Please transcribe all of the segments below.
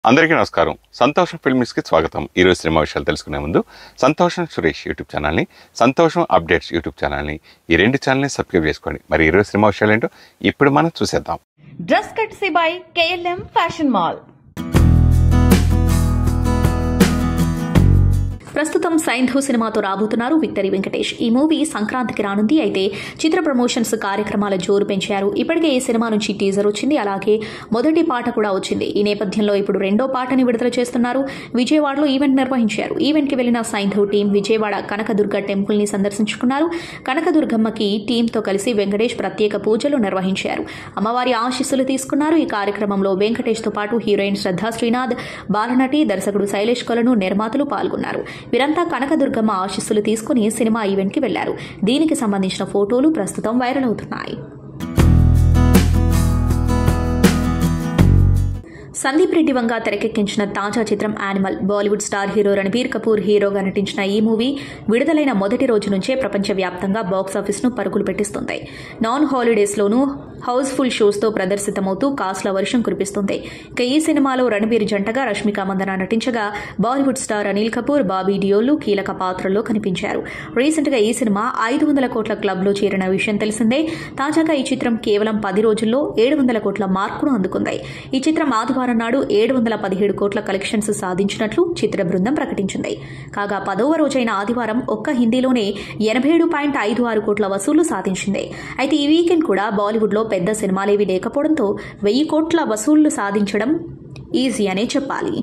అందరికీ నమస్కారం సంతోషం ఫిల్మ్స్కి స్వాగతం ఈరోజు సినిమా విషయాలు తెలుసుకునే ముందు సంతోషం సురేష్ యూట్యూబ్ ఛానల్ని సంతోషం అప్డేట్స్ యూట్యూబ్ ఛానల్ని ఈ రెండు ఛానల్ని సబ్స్క్రైబ్ చేసుకోండి మరి ఈరోజు సినిమా విషయాలు ఏంటో ఇప్పుడు మనం చూసేద్దాం dress courtesy by KLM fashion mall ప్రస్తుతం సైంధు సినిమాతో రాబోతున్నారు విక్టరీ వెంకటేష్ ఈ మూవీ సంక్రాంతికి రానుంది అయితే చిత్ర ప్రమోషన్స్ కార్యక్రమాల జోరు పెంచారు ఇప్పటికే ఈ సినిమా నుంచి టీజర్ వచ్చింది అలాగే మొదటి పాట కూడా వచ్చింది ఈ నేపథ్యంలో ఇప్పుడు రెండో పాటని విడుదల చేస్తున్నారు విజయవాడలో ఈవెంట్ నిర్వహించారు ఈవెంట్ కి వెళ్లిన సైంధు టీం విజయవాడ కనకదుర్గ టెంపుల్ ని సందర్శించుకున్నారు కనకదుర్గమ్మకి టీంతో కలిసి వెంకటేష్ ప్రత్యేక పూజలు నిర్వహించారు అమ్మవారి ఆశీస్సులు తీసుకున్నారు ఈ కార్యక్రమంలో వెంకటేష్ తో పాటు హీరోయిన్ శ్రద్ధా శ్రీనాథ్ బాలనటి దర్శకుడు శైలేష్ కొలను నిర్మాతలు పాల్గొన్నారు వీరంతా కనకదుర్గమ్మ ఆశీస్సులు తీసుకుని సినిమా ఈవెంట్ కి వెళ్లారు దీనికి సంబంధించిన ఫోటోలు ప్రస్తుతం వైరల్ అవుతున్నాయి సందీప్ రెడ్డి వంగ తెరకెక్కించిన తాజా చిత్రం Animal Bollywood star hero Ranbir Kapoor హీరోగా నటించిన ఈ మూవీ విడుదలైన మొదటి రోజు నుంచే ప్రపంచవ్యాప్తంగా బాక్సాఫీస్ను పరుగులు పెట్టిస్తుంది నాన్ హాలిడేస్లోనూ హౌస్ఫుల్ షోస్తో ప్రదర్శితమవుతూ కాస్ల వర్షం కురిపిస్తుంది ఇక ఈ సినిమాలో రణబీర్ జంటగా రష్మిక మందన నటించగా బాలీవుడ్ స్టార్ అనిల్ కపూర్ బాబీ డియోలు కీలక పాత్రల్లో కనిపించారు రీసెంట్గా ఈ సినిమా ఐదు వందల కోట్ల క్లబ్లో చేరిన విషయం తెలిసిందే తాజాగా ఈ చిత్రం కేవలం పది రోజుల్లో ఏడు వందల కోట్ల మార్కును అందుకుంది ఈ చిత్రం ఆదివారం నాడు ఏడు వందల పదిహేడు కోట్ల కలెక్షన్స్ సాధించినట్లు చిత్ర బృందం ప్రకటించింది కాగా పదవ రోజైన ఆదివారం ఒక్క హిందీలోనే ఎనభై ఏడు పాయింట్ ఐదు ఆరు కోట్ల వసూళ్లు సాధించింది అయితే ఈ వీకెండ్ కూడా బాలీవుడ్లో పెద్ద సినిమాలేవీ లేకపోవడంతో వెయ్యి కోట్ల వసూళ్లు సాధించడం ఈజీ అనే చెప్పాలి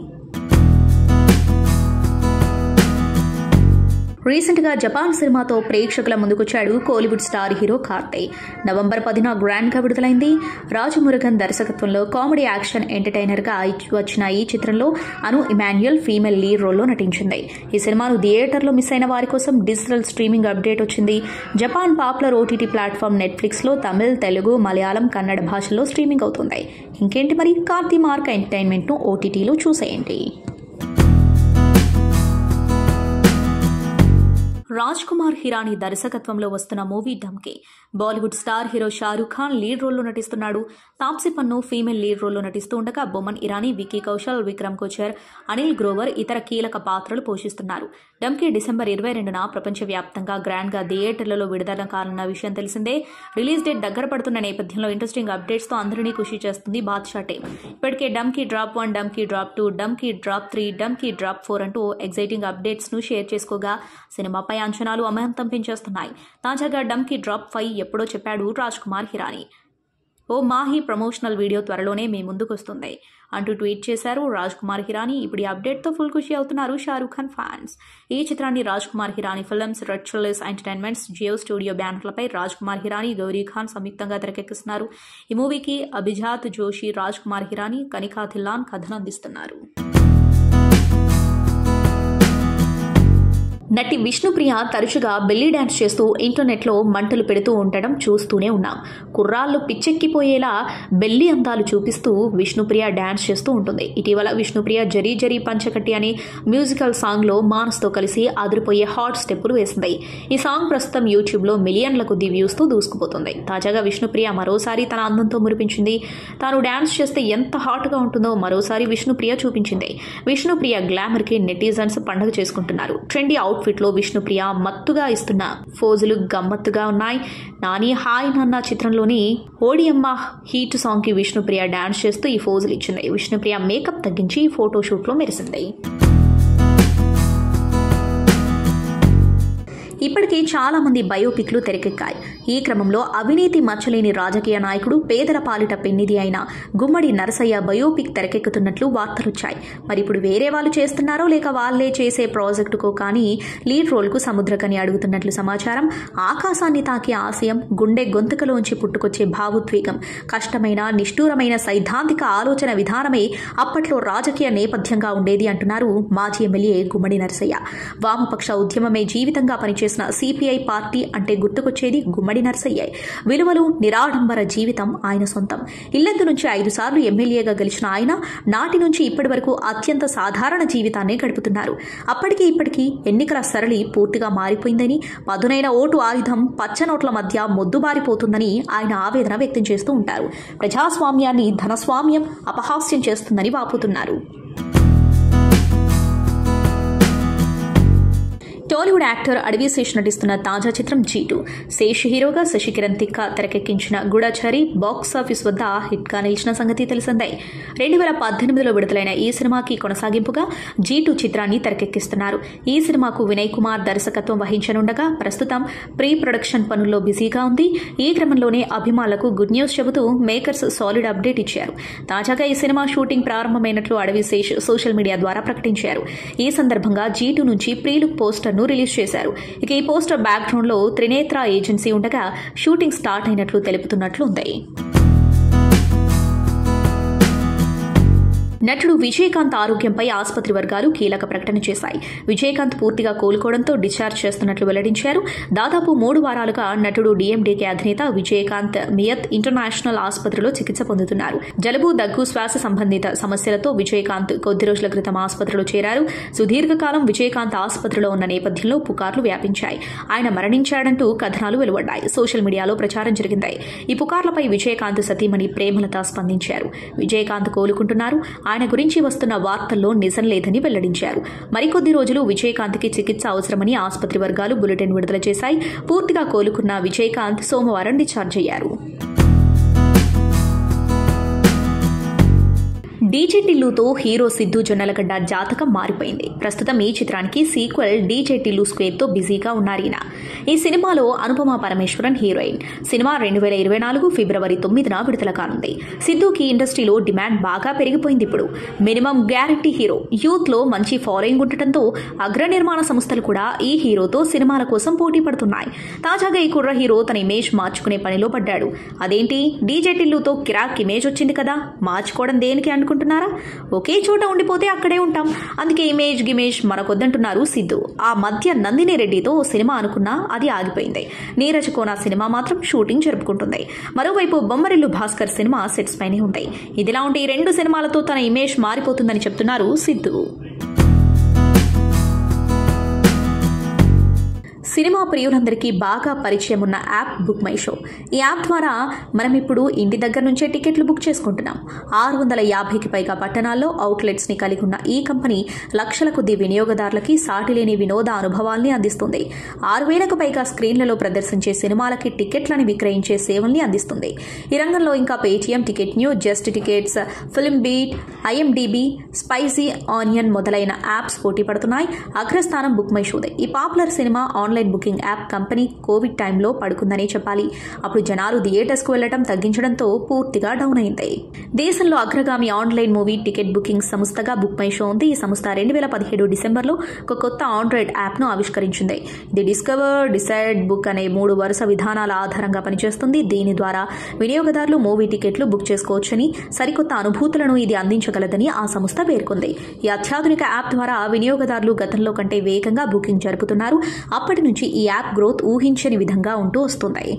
రీసెంట్ గా జపాన్ సినిమాతో ప్రేక్షకుల ముందుకొచ్చాడు Kollywood star hero Karthi November పదిన గ్రాండ్ గా విడుదలైంది రాజమురుగన్ దర్శకత్వంలో కామెడీ యాక్షన్ ఎంటర్టైనర్ గా వచ్చిన ఈ చిత్రంలో అను ఇమాన్యుయల్ ఫీమేల్ లీడ్ రోల్లో నటించింది ఈ సినిమాను థియేటర్లో మిస్ అయిన వారి కోసం డిజిటల్ స్ట్రీమింగ్ అప్డేట్ వచ్చింది Japan popular OTT platform Netflix లో తమిళ్ తెలుగు మలయాళం కన్నడ భాషల్లో స్ట్రీమింగ్ అవుతుంది ఇంకేంటి మరి కార్తీ మార్క్ ఎంటర్టైన్మెంట్ ను ఓటీటీలో చూసేయండి రాజ్ కుమార్ హిరానీ దర్శకత్వంలో వస్తున్న movie Dunki Bollywood star hero Shah Rukh Khan lead రోల్లో నటిస్తున్నాడు తాప్సీ పన్ను ఫీమేల్ లీడ్ రోల్లో నటిస్తూ ఉండగా బొమన్ ఇరానీ వికీ కౌశల్ విక్రమ్ కోచర్ అనిల్ గ్రోవర్ ఇతర కీలక పాత్రలు పోషిస్తున్నారు డమ్కి డిసెంబర్ ఇరవై రెండున ప్రపంచవ్యాప్తంగా గ్రాండ్ గా థియేటర్లలో విడుదల కానున్న విషయం తెలిసిందే రిలీజ్ డేట్ దగ్గర పడుతున్న నేపథ్యంలో ఇంట్రెస్టింగ్ అప్డేట్స్ తో అందరినీ ఖుషి చేస్తుంది బాద్షా టీం ఇప్పటికే Dunki drop one Dunki drop two Dunki drop three Dunki drop four అంటూ ఎగ్జైటింగ్ అప్డేట్స్ ను షేర్ చేసుకోగా సినిమాపై అంచనాలు అమాంతం పెంచేస్తున్నాయి తాజాగా డమ్కి డ్రాప్ ఫైవ్ ఎప్పుడో చెప్పాడు రాజ్ కుమార్ హిరానీ ఓ మాహి ప్రమోషనల్ వీడియో త్వరలోనే మీ ముందుకు వస్తుంది అంటూ ట్వీట్ చేశారు రాజ్ కుమార్ హిరానీ ఇప్పుడు ఈ అప్డేట్తో ఫుల్ ఖుషి అవుతున్నారు షారూఖ్ ఖాన్ ఫ్యాన్స్ ఈ చిత్రాన్ని Raj Kumar Hirani films Red Chillies Entertainments Jio studio బ్యానర్లపై రాజ్ కుమార్ హిరానీ గౌరీ ఖాన్ సంయుక్తంగా తెరకెక్కిస్తున్నారు ఈ మూవీకి అభిజాత్ జోషి రాజ్ కుమార్ హిరానీ కనికా థిల్లాన్ కథను అందిస్తున్నారు నటి విష్ణుప్రియ తరచుగా బెల్లీ డ్యాన్స్ చేస్తూ ఇంటర్నెట్లో మంటలు పెడుతూ ఉండడం చూస్తూనే ఉన్నాం కుర్రాళ్ళు పిచ్చెక్కిపోయేలా బెల్లి అందాలు చూపిస్తూ విష్ణుప్రియ డ్యాన్స్ చేస్తూ ఉంటుంది ఇటీవల విష్ణుప్రియ జరీ జరీ పంచకట్టి అనే మ్యూజికల్ సాంగ్లో మానస్తో కలిసి అదిరిపోయే హాట్ స్టెప్పులు వేసింది ఈ సాంగ్ ప్రస్తుతం యూట్యూబ్లో మిలియన్ల కొద్ది వ్యూస్తో దూసుకుపోతుంది తాజాగా విష్ణుప్రియ మరోసారి తన అందంతో మురిపించింది తాను డ్యాన్స్ చేస్తే ఎంత హాట్గా ఉంటుందో మరోసారి విష్ణుప్రియ చూపించింది విష్ణుప్రియ గ్లామర్కి నెటిజన్స్ పండుగ చేసుకుంటున్నారు ట్రెండీ అవుట్ అవుట్ఫిట్లో విష్ణుప్రియ మత్తుగా ఇస్తున్న ఫోజులు గమ్మత్తుగా ఉన్నాయి నాని హాయ్ నాన్న చిత్రంలోని ఓడియమ్మ హీట్ సాంగ్ కి విష్ణుప్రియ డాన్స్ చేస్తూ ఈ ఫోజులు ఇచ్చింది విష్ణుప్రియ మేకప్ తగ్గించి ఫోటోషూట్లో మెరిసింది ఇప్పటికే చాలా మంది బయోపిక్లు తెరకెక్కాయి ఈ క్రమంలో అవినీతి మచ్చలేని రాజకీయ నాయకుడు పేదల పాలిట పెన్నిది అయిన గుమ్మడి నరసయ్య బయోపిక్ తెరకెక్కుతున్నట్లు వార్తలొచ్చాయి మరి ఇప్పుడు వేరే వాళ్ళు చేస్తున్నారో లేక వాళ్ళే చేసే ప్రాజెక్టుకో కానీ లీడ్ రోల్కు సముద్రకని అడుగుతున్నట్లు సమాచారం ఆకాశాన్ని తాకే ఆశయం గుండె గొంతుకలోంచి పుట్టుకొచ్చే భావోద్వేగం కష్టమైన నిష్ఠూరమైన సైద్ధాంతిక ఆలోచన విధానమే అప్పట్లో రాజకీయ నేపథ్యంగా ఉండేది అంటున్నారు మాజీ ఎమ్మెల్యే గుమ్మడి నరసయ్య వామపక్ష ఉద్యమమే జీవితంగా పనిచేసిన సిపిఐ పార్టీ అంటే గుర్తుకొచ్చేది గుమ్మడి నరసయ్య విలువలు నిరాడంబర జీవితం ఆయన సొంతం ఇల్లందు నుంచి ఐదు సార్లు ఎమ్మెల్యేగా గెలిచిన ఆయన నాటి నుంచి ఇప్పటి వరకు అత్యంత సాధారణ జీవితాన్ని గడుపుతున్నారు అప్పటికి ఇప్పటికీ ఎన్నికల సరళి పూర్తిగా మారిపోయిందని పదునైన ఓటు ఆయుధం పచ్చనోట్ల మధ్య మొద్దుబారిపోతుందని ఆయన ఆవేదన వ్యక్తం చేస్తూ ఉంటారు ప్రజాస్వామ్యాన్ని ధనస్వామ్యం అపహాస్యం చేస్తుందని వాపోతున్నారు టాలీవుడ్ యాక్టర్ అడవి శేష్ నటిస్తున్న తాజా చిత్రం జీటు శేష్ హీరోగా శశికిరణ్ తిక్క తెరకెక్కించిన గూఢచారి బాక్స్ ఆఫీస్ వద్ద హిట్గా నిలిచిన సంగతి తెలిసిందే రెండు వేల పద్దెనిమిదిలో విడుదలైన ఈ సినిమాకి కొనసాగింపుగా జీటు చిత్రాన్ని తెరకెక్కిస్తున్నారు ఈ సినిమాకు వినయ్ కుమార్ దర్శకత్వం వహించనుండగా ప్రస్తుతం ప్రీ ప్రొడక్షన్ పనుల్లో బిజీగా ఉంది ఈ క్రమంలోనే అభిమానులకు గుడ్ న్యూస్ చెబుతూ మేకర్స్ సాలిడ్ అప్డేట్ ఇచ్చారు తాజాగా ఈ సినిమా షూటింగ్ ప్రారంభమైనట్లు అడవి శేష్ సోషల్ మీడియా ద్వారా ప్రకటించారు ఈ సందర్భంగా జీటు నుంచి ప్రీ లుక్ పోస్టర్ ను రిలీజ్ చేశారు ఇక ఈ పోస్టర్ బ్యాక్గ్రౌండ్ లో త్రినేత్ర ఏజెన్సీ ఉండగా షూటింగ్ స్టార్ట్ అయినట్లు తెలుపుతున్నట్లు ఉంది నటుడు విజయకాంత్ ఆరోగ్యంపై ఆసుపత్రి వర్గాలు కీలక ప్రకటన చేశాయి విజయకాంత్ పూర్తిగా కోలుకోవడంతో డిశ్చార్జ్ చేస్తున్నట్లు వెల్లడించారు దాదాపు మూడు వారాలుగా నటుడు డీఎండీకే అధినేత విజయకాంత్ మియత్ ఇంటర్నేషనల్ ఆసుపత్రిలో చికిత్స పొందుతున్నారు జలుబు దగ్గు శ్వాస సంబంధిత సమస్యలతో విజయకాంత్ కొద్ది రోజుల క్రితం ఆసుపత్రిలో చేరారు సుదీర్ఘకాలం విజయకాంత్ ఆసుపత్రిలో ఉన్న నేపథ్యంలో పుకార్లు వ్యాపించాయి ఆయన మరణించాడంటూ కథనాలు వెలువడ్డాయి సోషల్ మీడియాలో ప్రచారం జరిగింది ఈ పుకార్లపై విజయకాంత్ సతీమణి ప్రేమలత స్పందించారు విజయకాంత్ కోలుకుంటున్నారు ఆయన గురించి వస్తున్న వార్తల్లో నిజం లేదని వెల్లడించారు మరికొద్ది రోజులు విజయకాంత్కి చికిత్స అవసరమని ఆసుపత్రి వర్గాలు బులెటిన్ విడుదల చేశాయి పూర్తిగా కోలుకున్న విజయకాంత్ సోమవారం డిశ్చార్జ్ అయ్యారు డీజే టిల్లుతో హీరో సిద్ధు జొన్నలగడ్డ జాతకం మారిపోయింది ప్రస్తుతం ఈ చిత్రానికి సీక్వెల్ డీజే టిల్లు స్క్వేర్ తో బిజీగా ఉన్నారు ఈయన ఈ సినిమాలో అనుపమ పరమేశ్వరన్ హీరోయిన్ సినిమా రెండు వేల ఇరవై నాలుగు ఫిబ్రవరి తొమ్మిదిన విడుదల కానుంది సిద్ధుకి ఇండస్ట్రీలో డిమాండ్ బాగా పెరిగిపోయింది ఇప్పుడు మినిమం గ్యారంటీ హీరో యూత్ లో మంచి ఫాలోయింగ్ ఉండటంతో అగ్ర నిర్మాణ సంస్థలు కూడా ఈ హీరోతో సినిమాల కోసం పోటీ పడుతున్నాయి తాజాగా ఈ కుర్ర హీరో తన ఇమేజ్ మార్చుకునే పనిలో పడ్డాడు అదేంటి డీజే టిల్లుతో కిరాక్ ఇమేజ్ వచ్చింది కదా మార్చుకోవడం దేనికి అనుకుంటున్నారా ఒకే చోట ఉండిపోతే అక్కడే ఉంటాం అందుకే ఇమేజ్ గిమేజ్ మనకొద్దంటున్నారు సిద్ధు ఆ మధ్య నందిని రెడ్డితో ఓ సినిమా అనుకున్నా అది ఆగిపోయింది నీరజ్ కోన సినిమా మాత్రం షూటింగ్ జరుపుకుంటుంది మరోవైపు బొమ్మరిల్లు భాస్కర్ సినిమా సెట్స్ పైనే ఉంటాయి ఇదిలా ఉంటే ఈ రెండు సినిమాలతో తన ఇమేజ్ మారిపోతుందని చెప్తున్నారు సిద్ధు సినిమా ప్రియులందరికీ బాగా పరిచయం ఉన్న యాప్ బుక్ మై షో ఈ యాప్ ద్వారా మనం ఇప్పుడు ఇంటి దగ్గర నుంచే టికెట్లు బుక్ చేసుకుంటున్నాం ఆరు వందల యాభైకి పైగా పట్టణాల్లో అవుట్లెట్స్ ని కలిగి ఉన్న ఈ కంపెనీ లక్షల కొద్ది వినియోగదారులకి సాటిలేని వినోద అనుభవాల్ని అందిస్తుంది ఆరు వేలకు పైగా స్క్రీన్లలో ప్రదర్శించే సినిమాలకి టికెట్లని విక్రయించే సేవల్ని అందిస్తుంది ఈ రంగంలో ఇంకా Paytm ticket new just tickets film beat IMDb spicy onion మొదలైన యాప్స్ పోటీ పడుతున్నాయి అగ్రస్థానం బుక్ మై షోదే ఈ పాపులర్ సినిమా online booking app company Covid టైంలో పడుకుందనే చెప్పాలి అప్పుడు జనాలు థియేటర్స్కు వెళ్లడం తగ్గించడంతో పూర్తిగా డౌన్ అయింది దేశంలో అగ్రగామి ఆన్లైన్ మూవీ టికెట్ బుకింగ్ సంస్థగా బుక్ మై షో ఉంది ఈ సంస్థ రెండు వేల పదిహేడు డిసెంబర్లో ఒక కొత్త ఆండ్రాయిడ్ యాప్ను ఆవిష్కరించింది ఇది డిస్కవర్ డిసైడ్ బుక్ అనే మూడు వరుస విధానాల ఆధారంగా పనిచేస్తుంది దీని ద్వారా వినియోగదారులు మూవీ టికెట్లు బుక్ చేసుకోవచ్చని సరికొత్త అనుభూతులను ఇది అందించగలదని ఆ సంస్థ పేర్కొంది ఈ అత్యాధునిక యాప్ ద్వారా వినియోగదారులు గతంలో కంటే వేగంగా బుకింగ్ జరుపుతున్నారు అప్పటి నుంచి ఈ యాప్ గ్రోత్ ఊహించని విధంగా ఉంటూ వస్తుంది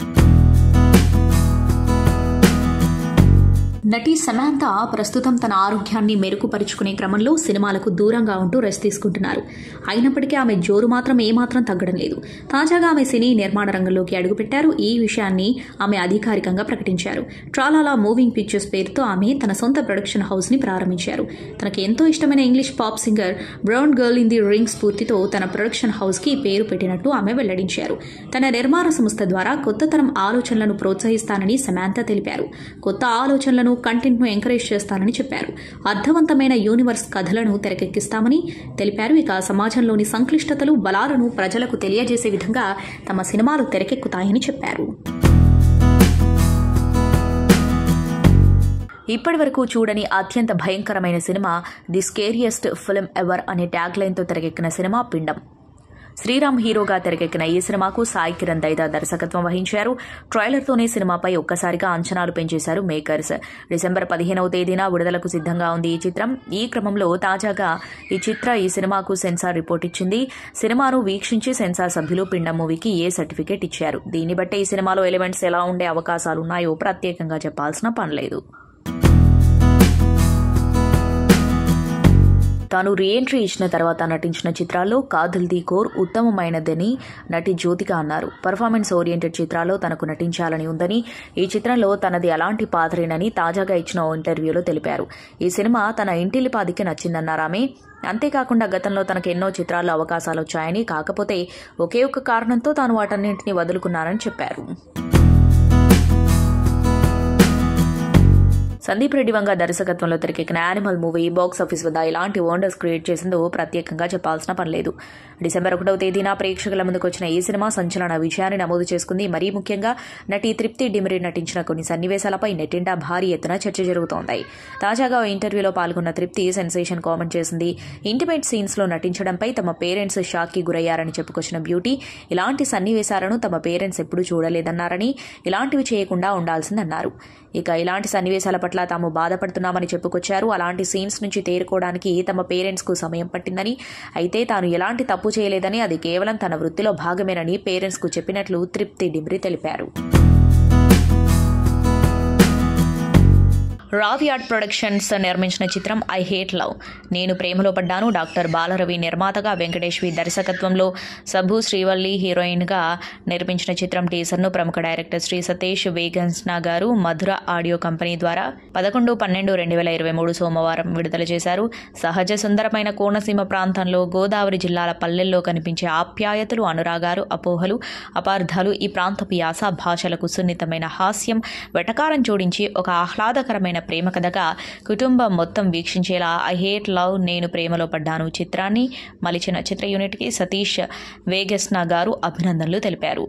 నటి సమాంత ప్రస్తుతం తన ఆరోగ్యాన్ని మెరుగుపరుచుకునే క్రమంలో సినిమాలకు దూరంగా ఉంటూ రెస్ట్ తీసుకుంటున్నారు అయినప్పటికీ ఆమె జోరు మాత్రం ఏమాత్రం తగ్గడం లేదు తాజాగా ఆమె సినీ నిర్మాణ రంగంలోకి అడుగుపెట్టారు ఈ విషయాన్ని ఆమె అధికారికంగా ప్రకటించారు ట్రాలాలా మూవింగ్ పిక్చర్స్ పేరుతో ఆమె తన సొంత ప్రొడక్షన్ హౌస్ ని ప్రారంభించారు తనకి ఎంతో ఇష్టమైన English pop singer brown girl in the ring స్ఫూర్తితో తన ప్రొడక్షన్ హౌస్ కి పేరు పెట్టినట్టు ఆమె వెల్లడించారు తన నిర్మాణ సంస్థ ద్వారా కొత్త తరం ఆలోచనలను ప్రోత్సహిస్తానని సమాంత తెలిపారు కొత్త ఆలోచనలను కంటెంట్ను ఎంకరేజ్ చేస్తానని చెప్పారు అర్థవంతమైన యూనివర్స్ కథలను తెరకెక్కిస్తామని తెలిపారు ఇక సమాజంలోని సంక్లిష్టతలు బలాలను ప్రజలకు తెలియజేసే విధంగా తమ సినిమాలు తెరకెక్కుతాయని చెప్పారు ఇప్పటివరకు చూడని అత్యంత భయంకరమైన cinema the scariest film ever అనే ట్యాగ్ లైన్తో తెరకెక్కిన సినిమా పిండం శ్రీరామ్ హీరోగా తెరకెక్కిన ఈ సినిమాకు సాయి కిరణ్ దైదా దర్శకత్వం వహించారు ట్రైలర్తోనే సినిమాపై ఒక్కసారిగా అంచనాలు పెంచేశారు మేకర్స్ డిసెంబర్ పదిహేనవ తేదీన విడుదలకు సిద్ధంగా ఉంది ఈ చిత్రం ఈ క్రమంలో తాజాగా ఈ చిత్ర ఈ సినిమాకు సెన్సార్ రిపోర్ట్ ఇచ్చింది సినిమాను వీక్షించి సెన్సార్ సభ్యులు పిండం మూవీకి ఏ సర్టిఫికేట్ ఇచ్చారు దీన్ని బట్టే ఈ సినిమాలో ఎలిమెంట్స్ ఎలా ఉండే అవకాశాలున్నాయో ప్రత్యేకంగా చెప్పాల్సిన పనిలేదు తాను రీఎంట్రీ ఇచ్చిన తర్వాత నటించిన చిత్రాల్లో కాదిల్ ది కోర్ ఉత్తమమైనదని నటి జ్యోతిక అన్నారు పర్ఫార్మెన్స్ ఓరియంటెడ్ చిత్రాల్లో తనకు నటించాలని ఉందని ఈ చిత్రంలో తనది అలాంటి పాత్రేనని తాజాగా ఇచ్చిన ఓ ఇంటర్వ్యూలో తెలిపారు ఈ సినిమా తన ఇంటిలిపాదికి నచ్చిందన్నారు ఆమె అంతేకాకుండా గతంలో తనకు ఎన్నో చిత్రాల్లో అవకాశాలు వచ్చాయని కాకపోతే ఒకే ఒక్క కారణంతో తాను వాటన్నింటినీ వదులుకున్నానని చెప్పారు సందీప్ రెడ్డి వంగ దర్శకత్వంలో తెరకెక్కిన యానిమల్ మూవీ బాక్స్ ఆఫీస్ వద్ద ఇలాంటి వండర్స్ క్రియేట్ చేసిందో ప్రత్యేకంగా చెప్పాల్సిన పని లేదు డిసెంబర్ ఒకటవ తేదీన ప్రేక్షకుల ముందుకు వచ్చిన ఈ సినిమా సంచలన విజయాన్ని నమోదు చేసుకుంది మరీ ముఖ్యంగా నటి తృప్తి డిమిరి నటించిన కొన్ని సన్నివేశాలపై నెట్టింటా భారీ ఎత్తున చర్చ జరుగుతోంది తాజాగా ఓ ఇంటర్వ్యూలో పాల్గొన్న తృప్తి సెన్సేషన్ కామెంట్ చేసింది ఇంటిమేట్ సీన్స్ లో నటించడంపై తమ పేరెంట్స్ షాక్ కి గురయ్యారని చెప్పుకొచ్చిన బ్యూటీ ఇలాంటి సన్నివేశాలను తమ పేరెంట్స్ ఎప్పుడూ చూడలేదన్నారని ఇలాంటివి చేయకుండా ఉండాల్సిందన్నారు ఇక ఇలాంటి సన్నివేశాల పట్ల తాము బాధపడుతున్నామని చెప్పుకొచ్చారు అలాంటి సీన్స్ నుంచి తేరుకోవడానికి తమ పేరెంట్స్ కు సమయం పట్టిందని అయితే తాను ఎలాంటి తప్పు చేయలేదని అది కేవలం తన వృత్తిలో భాగమేనని పేరెంట్స్ కు చెప్పినట్లు తృప్తి డిమ్రి తెలిపారు రావియార్డ్ ప్రొడక్షన్స్ నిర్మించిన చిత్రం ఐ హేట్ లవ్ నేను ప్రేమలో పడ్డాను డాక్టర్ బాలరవి నిర్మాతగా వెంకటేశ్వి దర్శకత్వంలో సబ్బు శ్రీవల్లి హీరోయిన్గా నిర్మించిన చిత్రం టీజర్ను ప్రముఖ డైరెక్టర్ శ్రీ సతీష్ వేగన్స్నా గారు మధుర ఆడియో కంపెనీ ద్వారా పదకొండు పన్నెండు రెండు వేల ఇరవై మూడు సోమవారం విడుదల చేశారు సహజ సుందరమైన కోనసీమ ప్రాంతంలో గోదావరి జిల్లాల పల్లెల్లో కనిపించే ఆప్యాయతలు అనురాగాలు అపోహలు అపార్థాలు ఈ ప్రాంతపు యాస భాషలకు సున్నితమైన హాస్యం వెటకారం జోడించి ఒక ఆహ్లాదకరమైన ప్రేమ కథగా కుటుంబం మొత్తం వీక్షించేలా ఐ హేట్ లవ్ నేను ప్రేమలో పడ్డాను చిత్రాన్ని మలిచిన చిత్ర యూనిట్కి సతీష్ వేగస్నా గారు అభినందనలు తెలిపారు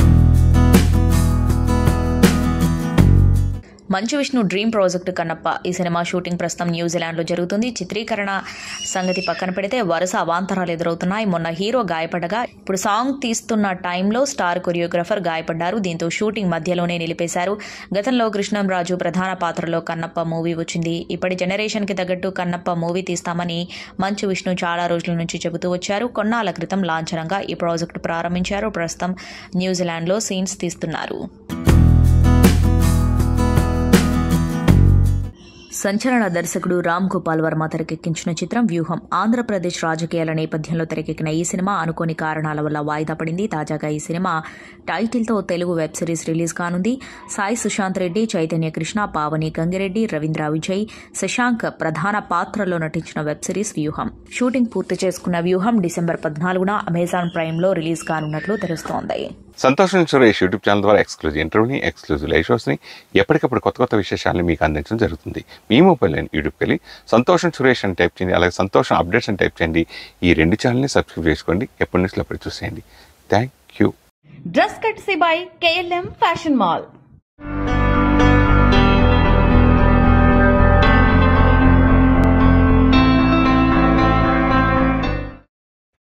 మంచు విష్ణు డ్రీమ్ ప్రాజెక్టు కన్నప్ప ఈ సినిమా షూటింగ్ ప్రస్తుతం న్యూజిలాండ్లో జరుగుతుంది చిత్రీకరణ సంగతి పక్కన పెడితే వరుస అవాంతరాలు ఎదురవుతున్నాయి మొన్న హీరో గాయపడగా ఇప్పుడు సాంగ్ తీస్తున్న టైంలో స్టార్ కొరియోగ్రాఫర్ గాయపడ్డారు దీంతో షూటింగ్ మధ్యలోనే నిలిపేశారు గతంలో కృష్ణంరాజు ప్రధాన పాత్రలో కన్నప్ప మూవీ వచ్చింది ఇప్పటి జనరేషన్కి తగ్గట్టు కన్నప్ప మూవీ తీస్తామని మంచు విష్ణు చాలా రోజుల నుంచి చెబుతూ వచ్చారు కొన్నాళ్ళ క్రితం లాంఛనంగా ఈ ప్రాజెక్టు ప్రారంభించారు ప్రస్తుతం న్యూజిలాండ్లో సీన్స్ తీస్తున్నారు సంచలన దర్శకుడు రామ్ గోపాల్ వర్మ తెరకెక్కించిన చిత్రం వ్యూహం ఆంధ్రప్రదేశ్ రాజకీయాల నేపథ్యంలో తెరకెక్కిన ఈ సినిమా అనుకోని కారణాల వల్ల వాయిదా పడింది తాజాగా ఈ సినిమా టైటిల్తో తెలుగు వెబ్ సిరీస్ రిలీజ్ కానుంది సాయి సుశాంత్ రెడ్డి చైతన్య కృష్ణ పావని గంగిరెడ్డి రవీంద్ర విజయ్ శశాంక్ ప్రధాన పాత్రలో నటించిన వెబ్ సిరీస్ వ్యూహం షూటింగ్ పూర్తి చేసుకున్న వ్యూహం డిసెంబర్ పద్నాలుగున అమెజాన్ ప్రైమ్లో రిలీజ్ కానున్నట్లు తెలుస్తోంది సంతోషం సురేష్ యూట్యూబ్ ఛానల్ ద్వారా ఎక్స్క్లూజివ్ ఇంటర్వ్యూని ఎక్స్క్లూజివ్ లైవ్ షోస్ని ఎప్పటికప్పుడు కొత్త కొత్త విశేషాలను మీకు అందించడం జరుగుతుంది మీ మొబైల్ యూట్యూబ్కి వెళ్ళి సంతోషం సురేష్ అని టైప్ చేయండి అలాగే సంతోషం అప్డేట్స్ అని టైప్ చేయండి ఈ రెండు ఛానల్ని సబ్స్క్రైబ్ చేసుకోండి ఎప్పటి నుంచి అప్పుడు చూసేయండి thank you dress courtesy by KLM fashion mall